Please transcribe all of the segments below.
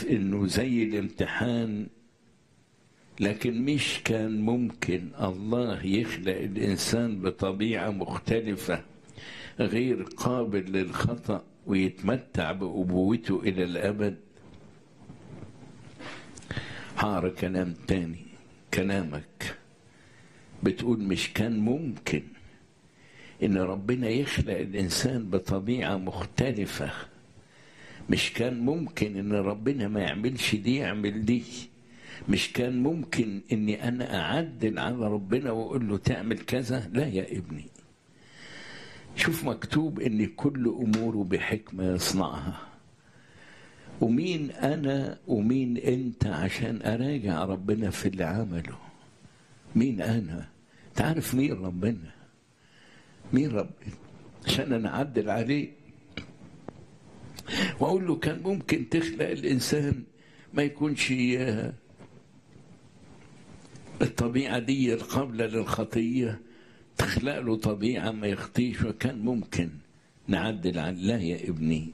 عارف انه زي الامتحان لكن مش كان ممكن الله يخلق الانسان بطبيعه مختلفه غير قابل للخطا ويتمتع بابوته الى الابد حار كلام تاني كلامك بتقول مش كان ممكن ان ربنا يخلق الانسان بطبيعه مختلفه مش كان ممكن ان ربنا ما يعملش دي يعمل دي مش كان ممكن اني انا اعدل على ربنا واقول له تعمل كذا لا يا ابني شوف مكتوب ان كل اموره بحكمه يصنعها ومين انا ومين انت عشان اراجع ربنا في اللي عمله مين انا تعرف مين ربنا مين ربنا عشان انا اعدل عليه واقول له كان ممكن تخلق الانسان ما يكونش الطبيعه دي القابله للخطيه تخلق له طبيعه ما يخطيش وكان ممكن نعدل على لا يا ابني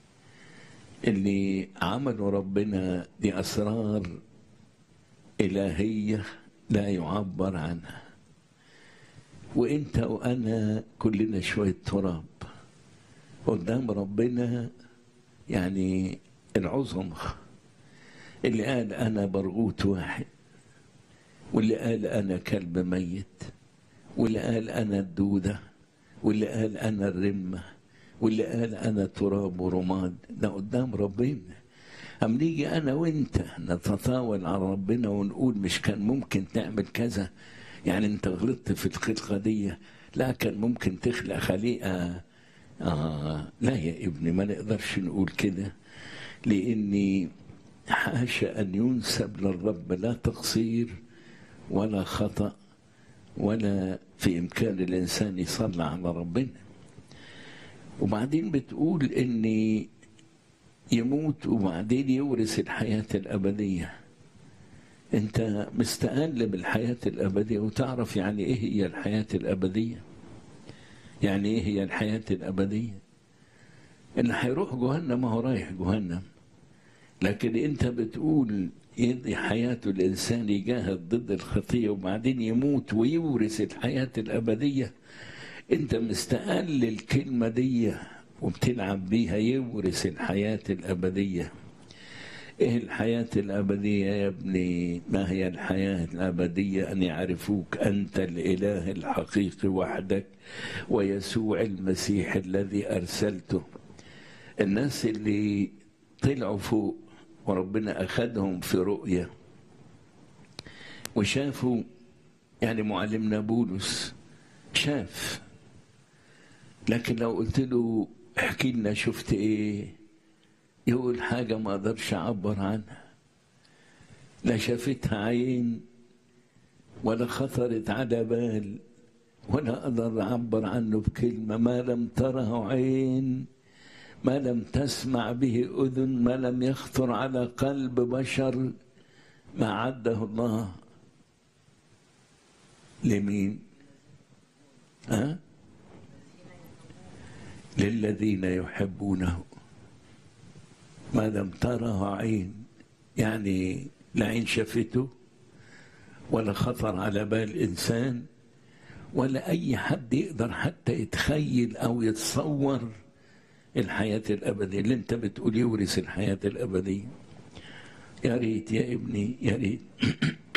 اللي عمله ربنا دي اسرار الهيه لا يعبر عنها وانت وانا كلنا شويه تراب قدام ربنا يعني العظمة اللي قال أنا برغوت واحد واللي قال أنا كلب ميت واللي قال أنا الدودة واللي قال أنا الرمة واللي قال أنا تراب ورماد ده قدام ربنا أم نيجي أنا وأنت نتطاول على ربنا ونقول مش كان ممكن تعمل كذا يعني أنت غلطت في الخلقة دي لا كان ممكن تخلق خليقة آه لا يا ابني ما نقدرش نقول كده لاني حاشا ان ينسب للرب لا تقصير ولا خطا ولا في امكان الانسان يصلى على ربنا وبعدين بتقول اني يموت وبعدين يورث الحياه الابديه انت مستقل بالحياه الابديه وتعرف يعني ايه هي الحياه الابديه يعني ايه هي الحياة الأبدية اللي هيروح جهنم هو رايح جهنم لكن انت بتقول يدي حياته الإنسان يجاهد ضد الخطية وبعدين يموت ويورث الحياة الأبدية انت مستقل الكلمة دي وبتلعب بيها يورث الحياة الأبدية ايه الحياة الأبدية يا ابني ما هي الحياة الأبدية أن يعرفوك أنت الإله الحقيقي وحدك ويسوع المسيح الذي أرسلته الناس اللي طلعوا فوق وربنا أخذهم في رؤية وشافوا يعني معلمنا بولس شاف لكن لو قلت له احكي لنا شفت ايه يقول حاجة ما أقدرش أعبر عنها لا شافتها عين ولا خطرت على بال ولا أقدر أعبر عنه بكلمة ما لم تره عين ما لم تسمع به أذن ما لم يخطر على قلب بشر ما عده الله لمين؟ ها؟ للذين يحبونه ما لم تره عين يعني لا عين شافته ولا خطر على بال انسان ولا اي حد يقدر حتى يتخيل او يتصور الحياه الابديه اللي انت بتقول يورث الحياه الابديه يا ريت يا ابني يا ريت